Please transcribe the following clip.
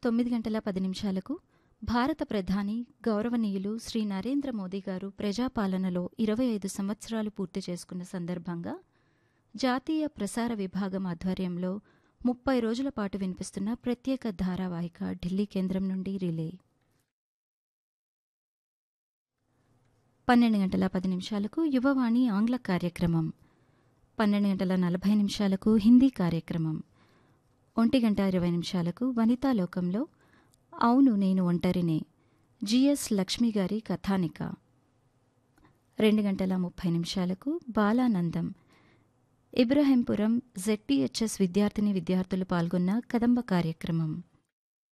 తొమ్మిది గంటల పది నిమిషాలకు భారత ప్రధాని గౌరవనీయులు శ్రీ నరేంద్ర మోదీ గారు ప్రజాపాలనలో ఇరవై ఐదు సంవత్సరాలు పూర్తి చేసుకున్న సందర్భంగా జాతీయ ప్రసార విభాగం ఆధ్వర్యంలో ముప్పై రోజుల పాటు వినిపిస్తున్న ప్రత్యేక ధారావాహిక ఢిల్లీ కేంద్రం నుండి రిలే పన్నెండు గంటల పది నిమిషాలకు యువవాణి ఆంగ్ల కార్యక్రమం పన్నెండు గంటల నలభై నిమిషాలకు హిందీ కార్యక్రమం ఒంటి గంట ఇరవై నిమిషాలకు వనితా లోకంలో అవును నేను ఒంటరినే జిఎస్ లక్ష్మి గారి కథానిక రెండు గంటల ముప్పై నిమిషాలకు బాలానందం ఇబ్రహీంపురం జెడ్పీహెచ్ఎస్ విద్యార్థిని విద్యార్థులు పాల్గొన్న కదంబ కార్యక్రమం